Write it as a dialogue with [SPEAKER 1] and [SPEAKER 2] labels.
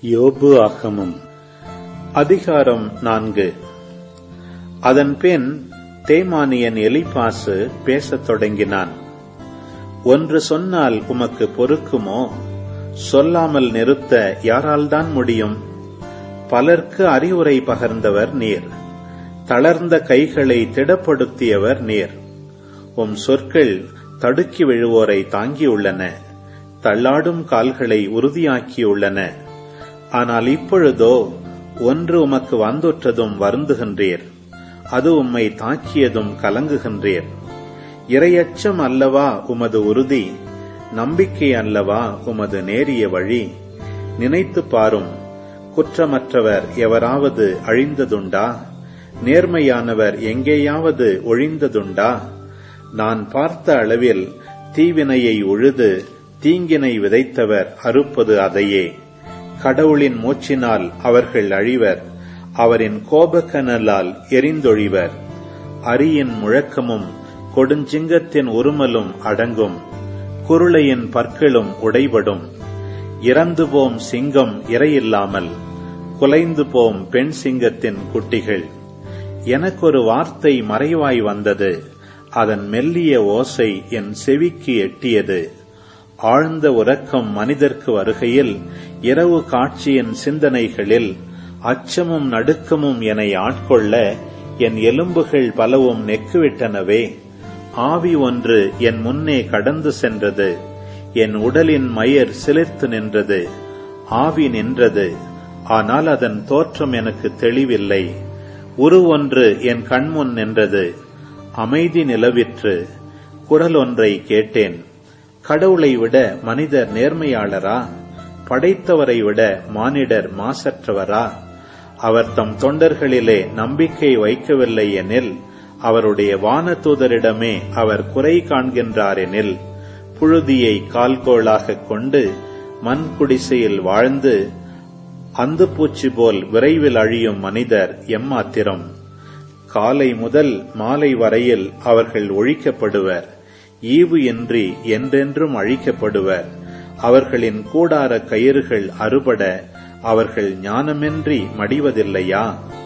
[SPEAKER 1] யோபு ஆகமம் அதிகாரம் நான்கு அதன்பின் தேமானியன் எலிபாசு பேசத் தொடங்கினான் ஒன்று சொன்னால் உமக்கு பொறுக்குமோ சொல்லாமல் நிறுத்த யாரால்தான் முடியும் பலர்க்கு அறிவுரை பகர்ந்தவர் நீர் தளர்ந்த கைகளை திடப்படுத்தியவர் நீர் உம் சொற்கள் தடுக்கி விழுவோரை தாங்கியுள்ளன தள்ளாடும் கால்களை உறுதியாக்கியுள்ளன ஆனால் இப்பொழுதோ ஒன்று உமக்கு வந்துற்றதும் வருந்துகின்றீர் அது உம்மை தாக்கியதும் கலங்குகின்றீர் இரையச்சம் அல்லவா உமது உறுதி நம்பிக்கை அல்லவா உமது நேரிய வழி நினைத்து பாரும் குற்றமற்றவர் எவராவது அழிந்ததுண்டா நேர்மையானவர் எங்கேயாவது ஒழிந்ததுண்டா நான் பார்த்த அளவில் தீவினையை உழுது தீங்கினை விதைத்தவர் அறுப்பது அதையே கடவுளின் மூச்சினால் அவர்கள் அழிவர் அவரின் கோபக்கனலால் எரிந்தொழிவர் அரியின் முழக்கமும் கொடுஞ்சிங்கத்தின் உருமலும் அடங்கும் குருளையின் பற்களும் உடைபடும் இறந்து போம் சிங்கம் இரையில்லாமல் குலைந்து போம் பெண் சிங்கத்தின் குட்டிகள் எனக்கொரு வார்த்தை மறைவாய் வந்தது அதன் மெல்லிய ஓசை என் செவிக்கு எட்டியது ஆழ்ந்த உறக்கம் மனிதர்க்கு வருகையில் இரவு காட்சியின் சிந்தனைகளில் அச்சமும் நடுக்கமும் என ஆட்கொள்ள என் எலும்புகள் பலவும் நெக்குவிட்டனவே ஆவி ஒன்று என் முன்னே கடந்து சென்றது என் உடலின் மயர் சிலிர்த்து நின்றது ஆவி நின்றது ஆனால் அதன் தோற்றம் எனக்கு தெளிவில்லை உருவொன்று என் கண்முன் நின்றது அமைதி நிலவிற்று குரல் ஒன்றை கேட்டேன் கடவுளை விட மனிதர் நேர்மையாளரா படைத்தவரை விட மானிடர் மாசற்றவரா அவர் தம் தொண்டர்களிலே நம்பிக்கை வைக்கவில்லை எனில் அவருடைய வானதூதரிடமே அவர் குறை காண்கின்றார் எனில் புழுதியை கால்கோளாக கொண்டு மண் குடிசையில் வாழ்ந்து அந்து பூச்சி போல் விரைவில் அழியும் மனிதர் எம்மாத்திரம் காலை முதல் மாலை வரையில் அவர்கள் ஒழிக்கப்படுவர் ஈவு இன்றி என்றென்றும் அழிக்கப்படுவர் அவர்களின் கூடார கயிறுகள் அறுபட அவர்கள் ஞானமின்றி மடிவதில்லையா